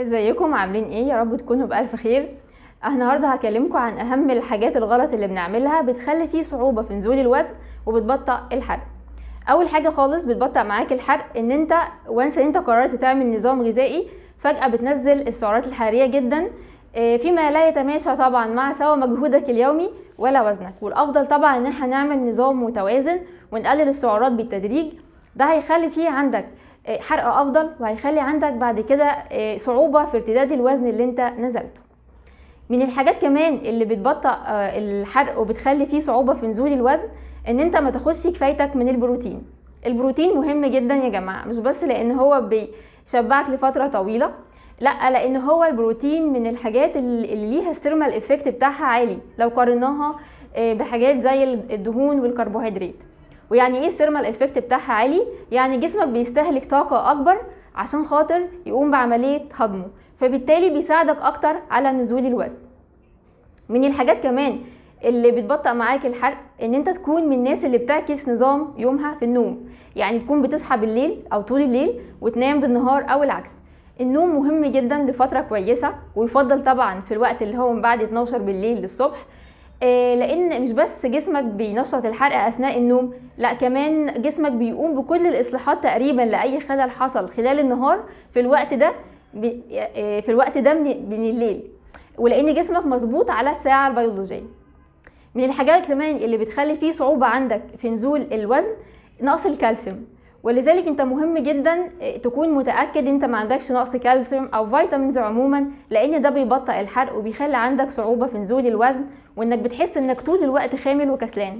ازيكم عاملين ايه يا رب تكونوا بألف خير النهارده هكلمكم عن اهم الحاجات الغلط اللي بنعملها بتخلي فيه صعوبة في نزول الوزن وبتبطئ الحرق اول حاجة خالص بتبطئ معاك الحرق ان انت وانس ان انت قررت تعمل نظام غذائي فجأة بتنزل السعرات الحرارية جدا آه، فيما لا يتماشى طبعا مع سوى مجهودك اليومي ولا وزنك والافضل طبعا ان احنا نعمل نظام متوازن ونقلل السعرات بالتدريج ده هيخلي فيه عندك آه، حرق افضل وهيخلي عندك بعد كده آه، صعوبة في ارتداد الوزن اللي انت نزلته من الحاجات كمان اللي بتبطئ آه، الحرق وبتخلي فيه صعوبة في نزول الوزن ان انت ما تاخدش كفايتك من البروتين البروتين مهم جدا يا جماعة مش بس لان هو بيشبعك لفترة طويلة لا لان هو البروتين من الحاجات اللي اللي ليها السيرمال افكت بتاعها عالي لو قارناها آه، بحاجات زي الدهون والكربوهيدرات ويعني ايه السيرمال افكت بتاعها عالي يعني جسمك بيستهلك طاقة اكبر عشان خاطر يقوم بعملية هضمه فبالتالي بيساعدك اكتر على نزول الوزن من الحاجات كمان اللي بتبطئ معاك الحرق ان انت تكون من الناس اللي بتعكس نظام يومها في النوم يعني تكون بتصحى بالليل او طول الليل وتنام بالنهار او العكس النوم مهم جدا لفترة كويسة ويفضل طبعا في الوقت اللي هو من بعد 12 بالليل للصبح آه، لان مش بس جسمك بينشط الحرق اثناء النوم لا كمان جسمك بيقوم بكل الاصلاحات تقريبا لاي خلل حصل خلال النهار في الوقت ده ب- آه، في الوقت ده من من الليل ولان جسمك مظبوط على الساعه البيولوجيه من الحاجات كمان اللي بتخلي فيه صعوبه عندك في نزول الوزن نقص الكالسيوم ولذلك انت مهم جدا تكون متاكد انت ما عندكش نقص كالسيوم او فيتامينز عموما لان ده بيبطئ الحرق وبيخلي عندك صعوبه في نزول الوزن وانك بتحس انك طول الوقت خامل وكسلان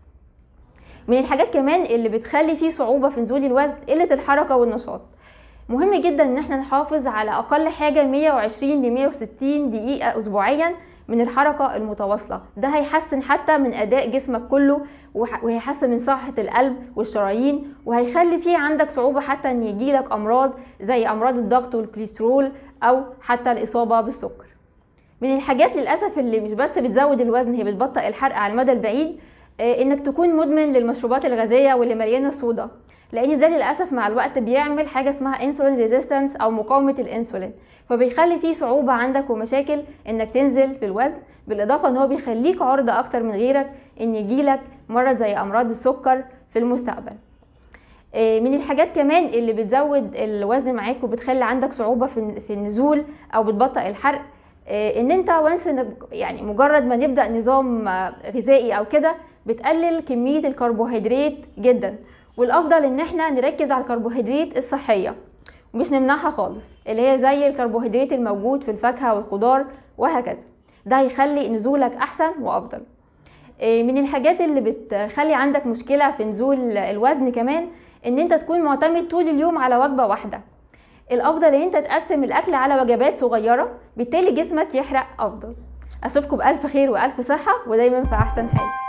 من الحاجات كمان اللي بتخلي فيه صعوبه في نزول الوزن قله الحركه والنشاط مهم جدا ان احنا نحافظ على اقل حاجه 120 ل 160 دقيقه اسبوعيا من الحركه المتواصله ده هيحسن حتى من اداء جسمك كله وح- وهيحسن من صحه القلب والشرايين وهيخلي فيه عندك صعوبه حتى ان يجيلك امراض زي امراض الضغط والكوليسترول او حتى الاصابه بالسكر من الحاجات للاسف اللي مش بس بتزود الوزن هي بتبطئ الحرق على المدى البعيد آه، انك تكون مدمن للمشروبات الغازيه واللي مليانه صودا لان ده للاسف مع الوقت بيعمل حاجه اسمها انسولين ريزيستنس او مقاومه الانسولين فبيخلي فيه صعوبه عندك ومشاكل انك تنزل في الوزن بالاضافه ان هو بيخليك عرضه اكتر من غيرك ان يجيلك مرض زي امراض السكر في المستقبل آه، من الحاجات كمان اللي بتزود الوزن معاك وبتخلي عندك صعوبة في في النزول او بتبطئ الحرق آه، ان انت وانس يعني مجرد ما نبدأ نظام آه، غذائي او كده بتقلل كمية الكربوهيدرات جدا والافضل ان احنا نركز على الكربوهيدرات الصحية ومش نمنعها خالص اللي هي زي الكربوهيدرات الموجود في الفاكهة والخضار وهكذا ده هيخلي نزولك احسن وافضل إيه، من الحاجات اللي بتخلي عندك مشكلة في نزول الوزن كمان ان انت تكون معتمد طول اليوم على وجبة واحدة الافضل ان انت تقسم الاكل على وجبات صغيرة بالتالي جسمك يحرق افضل اشوفكم بالف خير والف صحة ودايما في احسن حال